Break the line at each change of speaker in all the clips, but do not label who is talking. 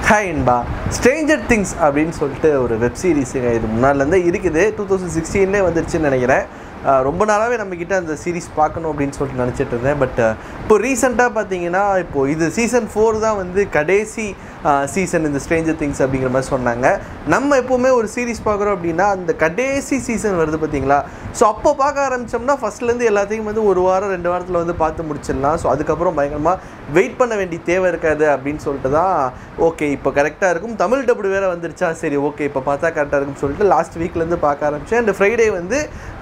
hi என்பா Stranger things அப்படின்னு சொல்லிட்டு ஒரு வெப் சீரிஸுங்க இது முன்னாடிலேருந்தே இருக்குது டூ தௌசண்ட் சிக்ஸ்டீன்லேயே வந்துருச்சுன்னு நினைக்கிறேன் அஹ் ரொம்ப நாளாகவே நம்மக்கிட்ட அந்த சீரிஸ் பார்க்கணும் அப்படின்னு சொல்லிட்டு நினச்சிட்டு இருந்தேன் பட் இப்போ ரீசெண்டாக பார்த்தீங்கன்னா இப்போது இது சீசன் ஃபோர் தான் வந்து கடைசி சீசன் இந்த ஸ்ட்ரேஞ்சர் திங்ஸ் அப்படிங்கிற மாதிரி சொன்னாங்க நம்ம எப்போவுமே ஒரு சீரிஸ் பார்க்குறோம் அப்படின்னா அந்த கடைசி சீசன் வருது பார்த்தீங்களா ஸோ அப்போ பார்க்க ஆரம்பித்தோம்னா ஃபஸ்ட்லேருந்து எல்லாத்தையும் வந்து ஒரு வாரம் ரெண்டு வாரத்தில் வந்து பார்த்து முடிச்சிடலாம் ஸோ அதுக்கப்புறம் பயங்கரமாக வெயிட் பண்ண வேண்டிய தேவை இருக்காது அப்படின்னு சொல்லிட்டு தான் ஓகே இப்போ கரெக்டாக இருக்கும் தமிழ் டபுள் வேறு வந்துருச்சா சரி ஓகே இப்போ பார்த்தா கரெக்டாக இருக்கும்னு சொல்லிட்டு லாஸ்ட் வீக்லேருந்து பார்க்க ஆரம்பித்தேன் அண்ட் ஃப்ரைடே வந்து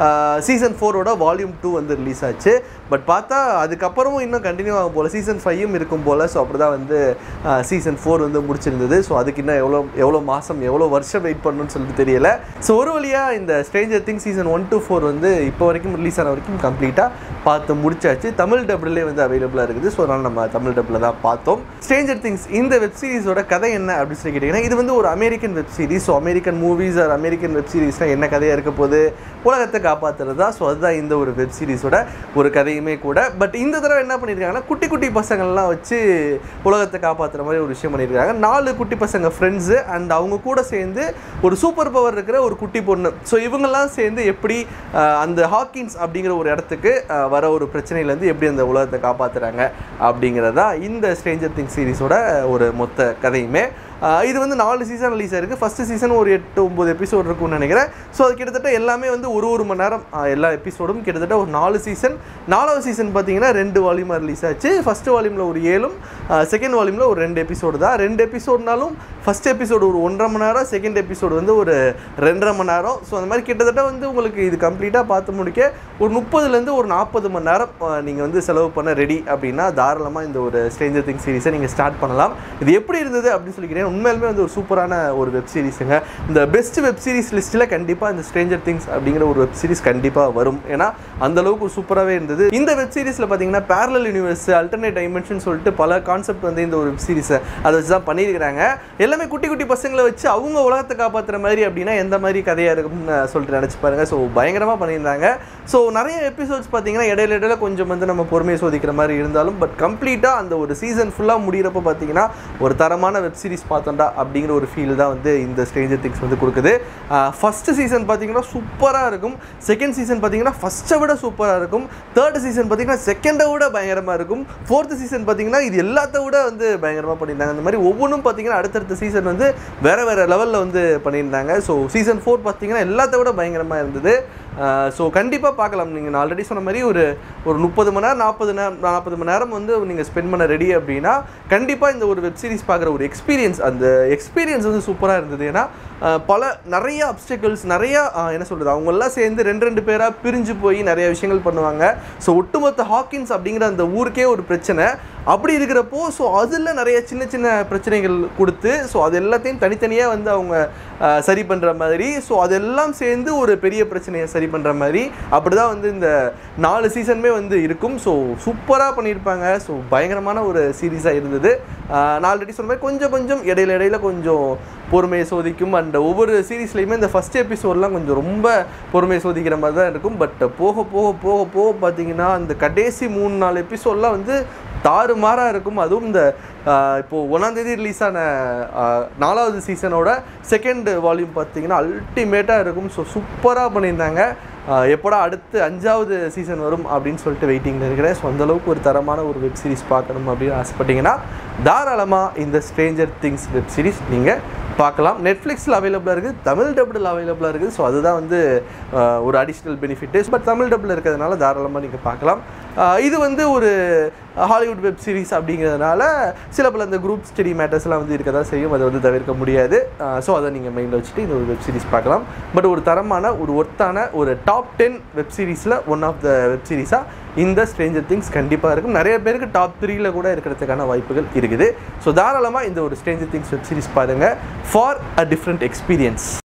சீசன் ஃபோரோட வால்யூம் டூ வந்து ரிலீஸ் ஆச்சு பட் பார்த்தா அதுக்கப்புறமும் இன்னும் கண்டினியூ ஆகும் போல் சீசன் ஃபைவும் இருக்கும் போல் ஸோ அப்படி தான் வந்து சீசன் ஃபோர் வந்து முடிச்சிருந்தது ஸோ அதுக்கு இன்னும் எவ்வளோ எவ்வளோ மாதம் எவ்வளோ வருஷம் வெயிட் பண்ணணும்னு சொல்லிட்டு தெரியல ஸோ ஒரு வழியாக இந்த stranger thing season one to four வந்து இப்போ வரைக்கும் ரிலீஸ் ஆன வரைக்கும் கம்ப்ளீட்டாக பார்த்து முடிச்சாச்சு தமிழ் டபுள்லே வந்து அவைலபிளாக இருக்குது ஸோ அதனால் நம்ம தமிழ் டபுளில் தான் பார்த்தோம் ஸ்ட்ரேஞ்சர் திங்ஸ் இந்த வெப் சீரிஸோட கதை என்ன அப்படின்னு சொல்லி கேட்டிங்கன்னா இது வந்து ஒரு American web series so American movies or American web சீரிஸ்னால் என்ன கதையாக இருக்க போகுது உலகத்தை காப்பாற்றுறது தான் ஸோ அதுதான் இந்த ஒரு வெப் சீரிஸோட ஒரு கதையுமே கூட பட் இந்த தடவை என்ன பண்ணியிருக்காங்கன்னா குட்டி குட்டி பசங்கள்லாம் வச்சு உலகத்தை காப்பாற்றுற மாதிரி ஒரு விஷயம் பண்ணியிருக்காங்க நாலு குட்டி பசங்க ஃப்ரெண்ட்ஸு அண்ட் அவங்க கூட சேர்ந்து ஒரு சூப்பர் பவர் இருக்கிற ஒரு குட்டி பொண்ணு ஸோ இவங்கெல்லாம் சேர்ந்து எப்படி அஹ், அந்த ஹாக்கின்ஸ் அப்படிங்கிற ஒரு இடத்துக்கு அஹ், வர ஒரு பிரச்சனையிலேருந்து எப்படி அந்த உலகத்தை காப்பாற்றுறாங்க அப்படிங்கிறதா இந்த ஸ்ட்ரேஞ்சர் திங் சீரிஸோட ஒரு மொத்த கதையுமே ஆஹ் இது வந்து நாலு சீசன் ரிலீஸ் ஆயிருக்கு ஃபஸ்ட்டு சீசன் ஒரு எட்டு ஒம்பது எபிசோட் இருக்கும்னு நினைக்கிறேன் ஸோ அது கிட்டத்தட்ட எல்லாமே வந்து ஒரு ஒரு மணி நேரம் ஆஹ் எல்லா எபிசோடும் கிட்டத்தட்ட ஒரு நாலு சீசன் நாலாவது சீசன் பார்த்தீங்கன்னா ரெண்டு வால்யூமாக ரிலீஸ் ஆச்சு ஃபஸ்ட்டு வால்யூமில் ஒரு ஏழும் செகண்ட் வால்யூமில் ஒரு ரெண்டு எபிசோடு தான் ரெண்டு எபிசோட்னாலும் ஃபஸ்ட் எபிசோடு ஒரு ஒன்றரை மணி நேரம் செகண்ட் எபிசோடு வந்து ஒரு ரெண்டரை மணி நேரம் ஸோ அந்த மாதிரி கிட்டத்தட்ட வந்து உங்களுக்கு இது கம்ப்ளீட்டாக பார்த்து முடிக்க ஒரு முப்பதுலேருந்து ஒரு நாற்பது மணி நேரம் நீங்கள் வந்து செலவு பண்ண ரெடி அப்படின்னா தாராளமாக இந்த ஒரு ஸ்ட்ரேஞ்சர் திங் சீரிஸை நீங்கள் ஸ்டார்ட் பண்ணலாம் இது எப்படி இருந்தது அப்படின்னு சொல்லிக்கிறேன் உண்மையாலுமே வந்து ஒரு சூப்பரான ஒரு வெப் சீரிஸுங்க இந்த பெஸ்ட் வெப் சீரிஸ் லிஸ்ட்டில் கண்டிப்பாக இந்த ஸ்ட்ரேஞ்சர் திங்ஸ் அப்படிங்கிற ஒரு வெப் சீரிஸ் கண்டிப்பாக வரும் ஏன்னா அந்த அளவுக்கு ஒரு சூப்பராகவே இருந்தது இந்த வெப் சீரிஸில் பார்த்தீங்கன்னா பேரலல் யூனிவர்ஸ் அல்டர்னேட் டைமென்ஷன் சொல்லிட்டு பல கான்செப்ட் வந்து இந்த ஒரு வெப் சீரிஸை அதை வச்சு தான் பண்ணியிருக்கிறாங்க எல்லாமே குட்டி குட்டி பசங்களை வச்சு அவங்க உலகத்தை காப்பாற்றுற மாதிரி அப்படின்னா எந்த மாதிரி கதையாக இருக்கும்னு சொல்லிட்டு நினச்சி பாருங்க ஸோ பயங்கரமாக பண்ணியிருந்தாங்க ஸோ நிறைய எபிசோட்ஸ் பார்த்தீங்கன்னா இடையில இடையில கொஞ்சம் வந்து நம்ம பொறுமையை சோதிக்கிற மாதிரி இருந்தாலும் பட் கம்ப்ளீட்டாக அந்த ஒரு சீசன் ஃபுல்லாக முடிகிறப்ப பார்த்தீங்கன்னா ஒரு தரமான வெப் சீரிஸ் பார்த்தோம்டா அப்படிங்கிற ஒரு ஃபீல் தான் வந்து இந்த ஸ்ட்ரேஞ்சர் திங்ஸ் வந்து கொடுக்குது ஃபஸ்ட்டு சீசன் பார்த்தீங்கன்னா சூப்பராக இருக்கும் செகண்ட் சீசன் பார்த்தீங்கன்னா ஃபஸ்ட்டை விட சூப்பராக இருக்கும் தேர்ட் சீசன் பார்த்தீங்கன்னா செகண்டை விட பயங்கரமாக இருக்கும் ஃபோர்த்து சீசன் பார்த்தீங்கன்னா இது எல்லாத்த விட வந்து பயங்கரமாக பண்ணியிருந்தாங்க அந்த மாதிரி ஒவ்வொன்றும் பார்த்தீங்கன்னா அடுத்தடுத்த சீசன் வந்து வேறு வேறு லெவலில் வந்து பண்ணியிருந்தாங்க ஸோ சீசன் ஃபோர் பார்த்தீங்கன்னா எல்லாத்த விட பயங்கரமாக இருந்தது ஸோ கண்டிப்பாக பார்க்கலாம் நீங்கள் நான் ஆல்ரெடி சொன்ன மாதிரி ஒரு ஒரு முப்பது மணி நேரம் நாற்பது நேரம் நாற்பது மணி நேரம் வந்து நீங்கள் ஸ்பெண்ட் பண்ண ரெடி அப்படின்னா கண்டிப்பாக இந்த ஒரு வெப் சீரிஸ் பார்க்குற ஒரு எக்ஸ்பீரியன்ஸ் அந்த எக்ஸ்பீரியன்ஸ் வந்து சூப்பராக இருந்தது ஏன்னா அஹ், பல நிறைய அப்டிக்கல்ஸ் நிறையா அஹ், என்ன சொல்கிறது அவங்கெல்லாம் சேர்ந்து ரெண்டு ரெண்டு பேராக பிரிஞ்சு போய் நிறைய விஷயங்கள் பண்ணுவாங்க ஸோ ஒட்டுமொத்த ஹாக்கின்ஸ் அப்படிங்கிற அந்த ஊருக்கே ஒரு பிரச்சனை அப்படி இருக்கிறப்போ ஸோ அதில் நிறைய சின்ன சின்ன பிரச்சனைகள் கொடுத்து ஸோ அது எல்லாத்தையும் தனித்தனியாக வந்து அவங்க அஹ், சரி பண்ணுற மாதிரி ஸோ அதெல்லாம் சேர்ந்து ஒரு பெரிய பிரச்சனையை சரி பண்ணுற மாதிரி அப்படி தான் வந்து இந்த நாலு சீசனுமே வந்து இருக்கும் ஸோ சூப்பராக பண்ணியிருப்பாங்க ஸோ பயங்கரமான ஒரு சீரீஸாக இருந்தது அஹ், நான் ஆல்ரெடி சொன்ன மாதிரி கொஞ்சம் கொஞ்சம் இடையில இடையில கொஞ்சம் பொறுமையை சோதிக்கும் அண்ட் ஒவ்வொரு சீரீஸ்லையுமே இந்த ஃபஸ்ட் எபிசோட்லாம் கொஞ்சம் ரொம்ப பொறுமையை சோதிக்கிற மாதிரி தான் இருக்கும் பட் போக போக போக போக பார்த்தீங்கன்னா அந்த கடைசி மூணு நாலு எபிசோட்லாம் வந்து தாறுமாறாக இருக்கும் அதுவும் இந்த ஆஹ், இப்போ ஒன்றாந்தேதி ரிலீஸ் ஆன ஆஹ், நாலாவது சீசனோட செகண்ட் வால்யூம் பார்த்தீங்கன்னா அல்டிமேட்டாக இருக்கும் ஸோ சூப்பராக பண்ணியிருந்தாங்க ஆஹ், எப்படா அடுத்து அஞ்சாவது சீசன் வரும் அப்படின்னு சொல்லிட்டு வெயிட்டிங்கில் இருக்கிறேன் ஸோ அந்தளவுக்கு ஒரு தரமான ஒரு வெப் சீரிஸ் பார்க்கணும் அப்படின்னு ஆசைப்பட்டீங்கன்னா தாராளமாக இந்த ஸ்ட்ரேஞ்சர் திங்ஸ் வெப் சீரிஸ் நீங்கள் பார்க்கலாம் நெட்ஃப்ளிக்ஸில் அவைலபிளாக இருக்குது தமிழ் டபுள் அவைலபிளாக இருக்குது ஸோ அதுதான் வந்து ஆஹ், ஒரு அடிஷ்னல் பெனிஃபிட் பட் தமிழ் டபுள் இருக்கிறதுனால தாராளமாக நீங்கள் பார்க்கலாம் ஆஹ், இது வந்து ஒரு ஹாலிவுட் வெப் சீரிஸ் அப்படிங்கிறதுனால சில பல இந்த குரூப் ஸ்டடி மேட்டர்ஸ்லாம் வந்து இருக்க தான் செய்யும் அதை வந்து தவிர்க்க முடியாது ஸோ அதை நீங்கள் மைண்டில் வச்சுட்டு இந்த ஒரு வெப் சீரிஸ் பார்க்கலாம் பட் ஒரு தரமான ஒரு ஒர்த்தான ஒரு டாப் டென் வெப் சீரிஸில் ஒன் ஆஃப் த வெப் சீரிஸாக இந்த ஸ்ட்ரேஞ்சர் திங்ஸ் கண்டிப்பாக இருக்கும் நிறைய பேருக்கு டாப் த்ரீல கூட இருக்கிறதுக்கான வாய்ப்புகள் இருக்குது ஸோ தாராளமாக இந்த ஒரு ஸ்ட்ரேஞ்சர் திங்ஸ் வெப் சீரிஸ் பாருங்கள் ஃபார் அ டிஃப்ரெண்ட் எக்ஸ்பீரியன்ஸ்